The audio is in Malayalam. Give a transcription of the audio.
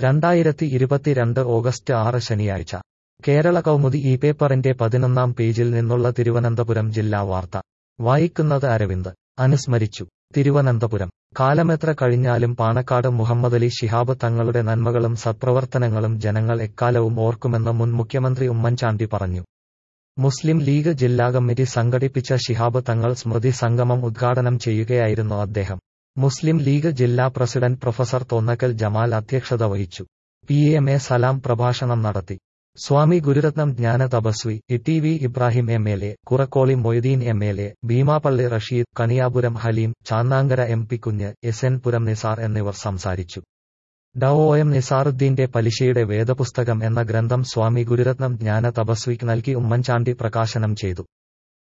രണ്ടായിരത്തി ഇരുപത്തിരണ്ട് ഓഗസ്റ്റ് ആറ് ശനിയാഴ്ച കേരള കൗമുദി ഈ പേപ്പറിന്റെ പതിനൊന്നാം പേജിൽ നിന്നുള്ള തിരുവനന്തപുരം ജില്ലാ വാർത്ത വായിക്കുന്നത് അരവിന്ദ് അനുസ്മരിച്ചു തിരുവനന്തപുരം കാലമെത്ര കഴിഞ്ഞാലും പാണക്കാട് മുഹമ്മദലി ശിഹാബ് തങ്ങളുടെ നന്മകളും സത്പ്രവർത്തനങ്ങളും ജനങ്ങൾ എക്കാലവും ഓർക്കുമെന്ന് മുൻ മുഖ്യമന്ത്രി ഉമ്മൻചാണ്ടി പറഞ്ഞു മുസ്ലിം ലീഗ് ജില്ലാ കമ്മിറ്റി സംഘടിപ്പിച്ച ശിഹാബ് തങ്ങൾ സ്മൃതി സംഗമം ഉദ്ഘാടനം ചെയ്യുകയായിരുന്നു അദ്ദേഹം മുസ്ലിം ലീഗ് ജില്ലാ പ്രസിഡന്റ് പ്രൊഫസർ തോന്നക്കൽ ജമാൽ അധ്യക്ഷത വഹിച്ചു പി എം എ സലാം പ്രഭാഷണം നടത്തി Swami Gururatnam Jnana Thapaswi T V Ibrahim M L A Kurukkoli Moideen M L A Beemapally Rasheed Kaniyapuram Haleem Channankara M P Kunju S N Puram Nizar എന്നിവർ സംസാരിച്ചു ഡ ഒ എം നിസാറുദ്ദീന്റെ പലിശയുടെ വേദപുസ്തകം എന്ന ഗ്രന്ഥം സ്വാമി ഗുരുരത്നം ജ്ഞാന തപസ്വിക്ക് നൽകി ഉമ്മൻചാണ്ടി പ്രകാശനം ചെയ്തു